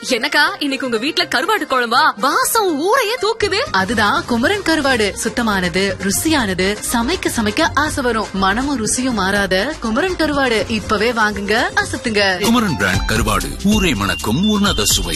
என்னக்கா இன்னைக்கு உங்க வீட்ல கருவாட்டு குழம்பா வாசம் ஊரையே தூக்குது அதுதான் குமரன் கருவாடு சுத்தமானது ருசியானது சமைக்க சமைக்க ஆசை வரும் மனமும் ருசியும் மாறாத குமரன் கருவாடு இப்பவே வாங்குங்க அசத்துங்க குமரன் பிராண்ட் கருவாடு ஊரை மணக்கும் உன்னத சுவை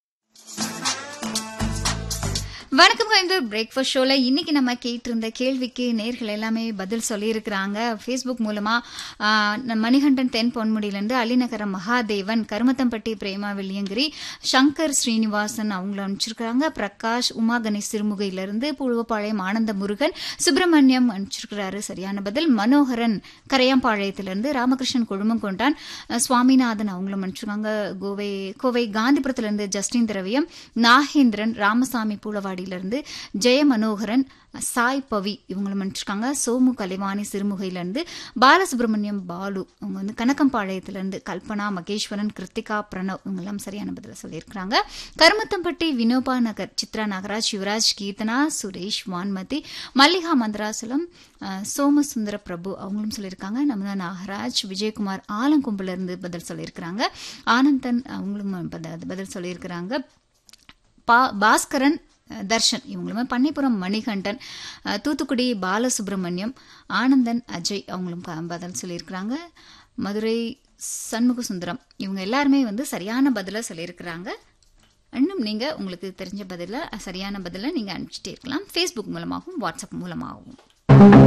வணக்கம் கோயம்புத்தூர் பிரேக்ஃபாஸ்ட் ஷோல இன்னைக்கு நம்ம கேட்டிருந்த கேள்விக்கு நேர்கள் எல்லாமே பதில் சொல்லியிருக்கிறாங்க ஃபேஸ்புக் மூலமா ஆ, நம்ம மணிகண்டன் தென் பொன்முடியிலேருந்து அலிநகரம் மகாதேவன் கருமத்தம்பட்டி பிரேமா வெள்ளியங்கிரி சங்கர் ஸ்ரீனிவாசன் அவங்கள அனுப்பிச்சிருக்கிறாங்க பிரகாஷ் உமா கணேஷ் சிறுமுகையிலிருந்து புழுவப்பாளையம் ஆனந்த முருகன் சுப்பிரமணியம் அனுப்பிச்சிருக்கிறாரு சரியான பதில் மனோகரன் கரையாம்பாளையத்திலிருந்து ராமகிருஷ்ணன் குழுமங்கொண்டான் அ, சுவாமிநாதன் அவங்களும் அனுப்பிச்சிருக்காங்க கோவை கோவை காந்திபுரத்திலிருந்து ஜஸ்டின் திரவியம் நாகேந்திரன் ராமசாமி பூளவாடியிலிருந்து ஜெய மனோகரன் சாய் பவி இவங்களும் அனுப்பிச்சிருக்காங்க சோமு கலைவாணி சிறுமுகையிலிருந்து பாலசுப்ரமணியம் பாலு அவங்க வந்து கனக்கம்பாளையத்திலிருந்து கல்பனா மகேஸ்வரன் கிருத்திகா பிரணவ் இவங்கெல்லாம் சரியான பதில சொல்லியிருக்கிறாங்க கருமத்தம்பட்டி வினோபா நகர் சித்ரா நாகராஜ் யுவராஜ் கீர்த்தனா சுரேஷ் வான்மதி மல்லிகா மந்திராசலம் அஹ், சோமசுந்தர பிரபு அவங்களும் சொல்லியிருக்காங்க நம்ம நாகராஜ் விஜயகுமார் ஆலங்கும்புல இருந்து பதில் சொல்லியிருக்கிறாங்க ஆனந்தன் அவங்களும் பதில் பதில் சொல்லியிருக்கிறாங்க பா பாஸ்கரன் அஹ், தர்ஷன் இவங்களுமே பண்ணைப்புறம் மணிகண்டன் அஹ், தூத்துக்குடி பாலசுப்ரமணியம் ஆனந்தன் அஜய் அவங்களும் ப- பதில் சொல்லியிருக்கிறாங்க மதுரை சண்முக சுந்தரம் இவங்க எல்லாருமே வந்து சரியான பதிலை சொல்லியிருக்கிறாங்க இன்னும் நீங்கள் உங்களுக்கு தெரிஞ்ச பதில சரியான பதிலை நீங்கள் அனுப்பிச்சிட்டே இருக்கலாம் ஃபேஸ்புக் மூலமாகவும் வாட்ஸ்அப் மூலமாகவும்